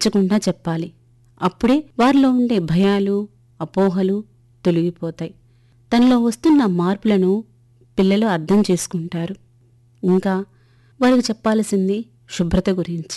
నచ్చకుండా చెప్పాలి అప్పుడే వారిలో ఉండే భయాలు అపోహలు తొలగిపోతాయి తనలో వస్తున్న మార్పులను పిల్లలు అర్థం చేసుకుంటారు ఇంకా వారికి చెప్పాల్సింది శుభ్రత గురించి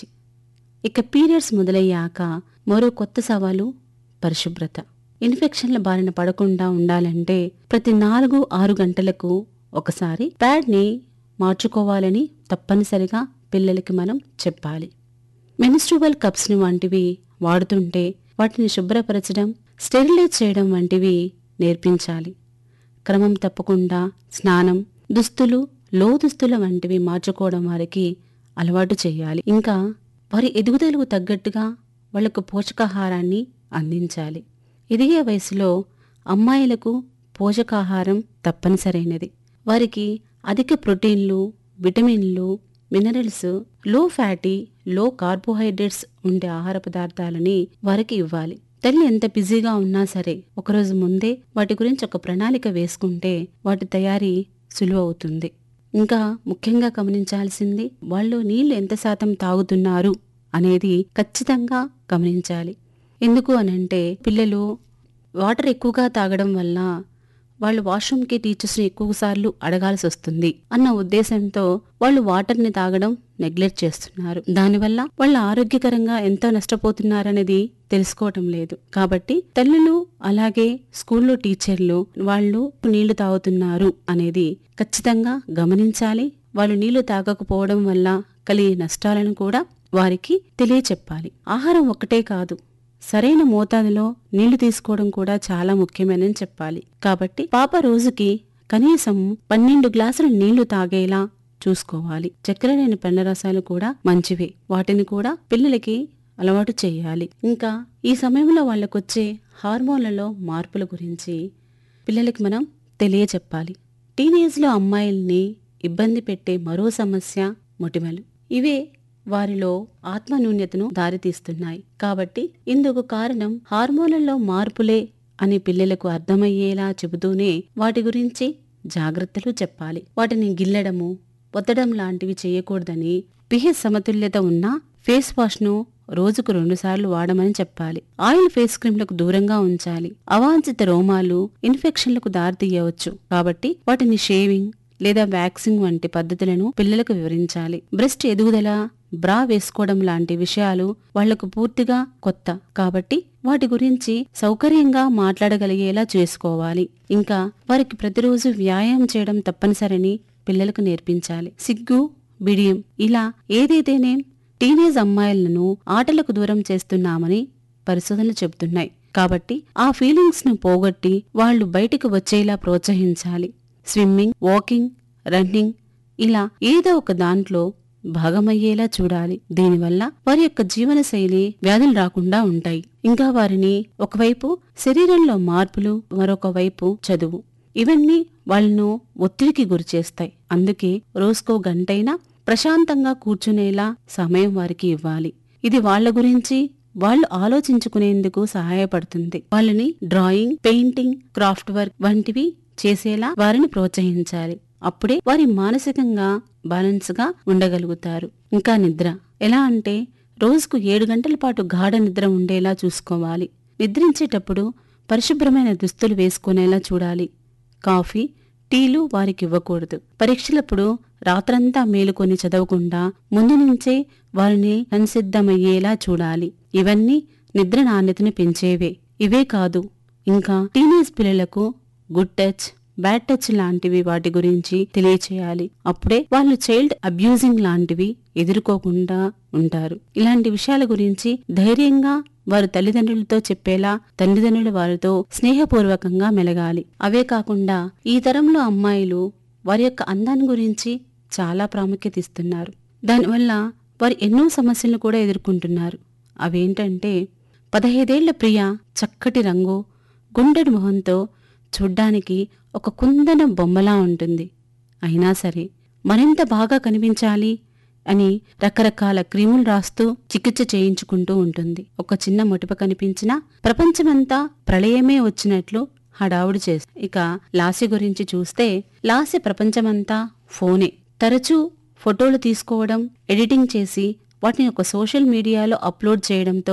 ఇక పీరియడ్స్ మొదలయ్యాక మరో కొత్త సవాలు పరిశుభ్రత ఇన్ఫెక్షన్ల బారిన పడకుండా ఉండాలంటే ప్రతి నాలుగు ఆరు గంటలకు ఒకసారి ప్యాడ్ని మార్చుకోవాలని తప్పనిసరిగా పిల్లలకి మనం చెప్పాలి మెనిస్ట్రువల్ కప్స్ని వంటివి వాడుతుంటే వాటిని శుభ్రపరచడం స్టెరిలైజ్ చేయడం వంటివి నేర్పించాలి క్రమం తప్పకుండా స్నానం దుస్తులు లోదుస్తుల వంటివి మార్చుకోవడం వారికి అలవాటు చేయాలి ఇంకా వారి ఎదుగుదలకు తగ్గట్టుగా వాళ్లకు పోషకాహారాన్ని అందించాలి ఎదిగే వయసులో అమ్మాయిలకు పోషకాహారం తప్పనిసరైనది వారికి అధిక ప్రోటీన్లు విటమిన్లు మినరల్స్ లో ఫ్యాటీ లో కార్బోహైడ్రేట్స్ ఉండే ఆహార పదార్థాలని వారికి ఇవ్వాలి తల్లి ఎంత బిజీగా ఉన్నా సరే ఒకరోజు ముందే వాటి గురించి ఒక ప్రణాళిక వేసుకుంటే వాటి తయారీ సులువు అవుతుంది ఇంకా ముఖ్యంగా గమనించాల్సింది వాళ్ళు నీళ్లు ఎంత శాతం తాగుతున్నారు అనేది ఖచ్చితంగా గమనించాలి ఎందుకు అనంటే పిల్లలు వాటర్ ఎక్కువగా తాగడం వల్ల వాళ్ళు వాష్రూమ్కి టీచర్స్ని ఎక్కువ సార్లు అడగాల్సి వస్తుంది అన్న ఉద్దేశంతో వాళ్ళు వాటర్ని తాగడం నెగ్లెక్ట్ చేస్తున్నారు దానివల్ల వాళ్ళు ఆరోగ్యకరంగా ఎంతో నష్టపోతున్నారనేది తెలుసుకోవటం లేదు కాబట్టి తల్లులు అలాగే స్కూల్లో టీచర్లు వాళ్ళు నీళ్లు తాగుతున్నారు అనేది ఖచ్చితంగా గమనించాలి వాళ్ళు నీళ్లు తాగకపోవడం వల్ల కలిగే నష్టాలను కూడా వారికి తెలియచెప్పాలి ఆహారం ఒక్కటే కాదు సరైన మోతాదులో నీళ్లు తీసుకోవడం కూడా చాలా ముఖ్యమేనని చెప్పాలి కాబట్టి పాప రోజుకి కనీసం పన్నెండు గ్లాసుల నీళ్లు తాగేలా చూసుకోవాలి చక్కెర లేని పండ్ల రసాలు కూడా మంచివే వాటిని కూడా పిల్లలకి అలవాటు చేయాలి ఇంకా ఈ సమయంలో వాళ్ళకొచ్చే హార్మోన్లలో మార్పుల గురించి పిల్లలకి మనం తెలియచెప్పాలి టీనేజ్లో అమ్మాయిల్ని ఇబ్బంది పెట్టే మరో సమస్య మొటిమలు ఇవే వారిలో ఆత్మన్యూన్యతను దారితీస్తున్నాయి కాబట్టి ఇందుకు కారణం హార్మోన్లలో మార్పులే అని పిల్లలకు అర్థమయ్యేలా చెబుతూనే వాటి గురించి జాగ్రత్తలు చెప్పాలి వాటిని గిల్లడము పొత్తడం లాంటివి చేయకూడదని పిహెచ్ సమతుల్యత ఉన్న ఫేస్ వాష్ ను రోజుకు రెండుసార్లు వాడమని చెప్పాలి ఆయిల్ ఫేస్ క్రీమ్లకు దూరంగా ఉంచాలి అవాంఛిత రోమాలు ఇన్ఫెక్షన్లకు దారితీయవచ్చు కాబట్టి వాటిని షేవింగ్ లేదా వ్యాక్సింగ్ వంటి పద్ధతులను పిల్లలకు వివరించాలి బ్రెస్ట్ ఎదుగుదల బ్రా వేసుకోవడం లాంటి విషయాలు వాళ్లకు పూర్తిగా కొత్త కాబట్టి వాటి గురించి సౌకర్యంగా మాట్లాడగలిగేలా చేసుకోవాలి ఇంకా వారికి ప్రతిరోజు వ్యాయామం చేయడం తప్పనిసరని పిల్లలకు నేర్పించాలి సిగ్గు బిడియం ఇలా ఏదైతేనేం టీనేజ్ అమ్మాయిలను ఆటలకు దూరం చేస్తున్నామని పరిశోధనలు చెబుతున్నాయి కాబట్టి ఆ ఫీలింగ్స్ ను పోగొట్టి వాళ్లు బయటికి వచ్చేలా ప్రోత్సహించాలి స్విమ్మింగ్ వాకింగ్ రన్నింగ్ ఇలా ఏదో ఒక దాంట్లో భాగమయ్యేలా చూడాలి దీనివల్ల వారి యొక్క జీవన శైలి వ్యాధులు రాకుండా ఉంటాయి ఇంకా వారిని ఒకవైపు శరీరంలో మార్పులు మరొక వైపు చదువు ఇవన్నీ వాళ్ళను ఒత్తిడికి గురిచేస్తాయి అందుకే రోజుకో గంటైనా ప్రశాంతంగా కూర్చునేలా సమయం వారికి ఇవ్వాలి ఇది వాళ్ళ గురించి వాళ్ళు ఆలోచించుకునేందుకు సహాయపడుతుంది వాళ్ళని డ్రాయింగ్ పెయింటింగ్ క్రాఫ్ట్ వర్క్ వంటివి చేసేలా వారిని ప్రోత్సహించాలి అప్పుడే వారి మానసికంగా బ్యాలెన్స్ గా ఉండగలుగుతారు ఇంకా నిద్ర ఎలా అంటే రోజుకు ఏడు గంటల పాటు గాఢ నిద్ర ఉండేలా చూసుకోవాలి నిద్రించేటప్పుడు పరిశుభ్రమైన దుస్తులు వేసుకునేలా చూడాలి కాఫీ టీలు వారికి ఇవ్వకూడదు పరీక్షలప్పుడు రాత్రంతా మేలుకొని చదవకుండా ముందు నుంచే వారిని సంసిద్ధమయ్యేలా చూడాలి ఇవన్నీ నిద్ర నాణ్యతను పెంచేవే ఇవే కాదు ఇంకా టీనేజ్ పిల్లలకు గుడ్ టచ్ బ్యాడ్ టచ్ లాంటివి వాటి గురించి తెలియచేయాలి అప్పుడే వాళ్ళు చైల్డ్ అబ్యూజింగ్ లాంటివి ఎదుర్కోకుండా ఉంటారు ఇలాంటి విషయాల గురించి ధైర్యంగా వారు తల్లిదండ్రులతో చెప్పేలా తల్లిదండ్రులు వారితో స్నేహపూర్వకంగా మెలగాలి అవే కాకుండా ఈ తరంలో అమ్మాయిలు వారి యొక్క అందాన్ని గురించి చాలా ప్రాముఖ్యత ఇస్తున్నారు దానివల్ల వారు ఎన్నో సమస్యలను కూడా ఎదుర్కొంటున్నారు అవేంటంటే పదహైదేళ్ల ప్రియ చక్కటి రంగు గుండెడు మొహంతో చూడ్డానికి ఒక కుందన బొమ్మలా ఉంటుంది అయినా సరే మరింత బాగా కనిపించాలి అని రకరకాల క్రీములు రాస్తూ చికిత్స చేయించుకుంటూ ఉంటుంది ఒక చిన్న మొటిప కనిపించినా ప్రపంచమంతా ప్రళయమే వచ్చినట్లు హడావుడి చేస్తుంది ఇక లాస్య గురించి చూస్తే లాస్య ప్రపంచమంతా ఫోనే తరచూ ఫోటోలు తీసుకోవడం ఎడిటింగ్ చేసి వాటిని ఒక సోషల్ మీడియాలో అప్లోడ్ చేయడంతో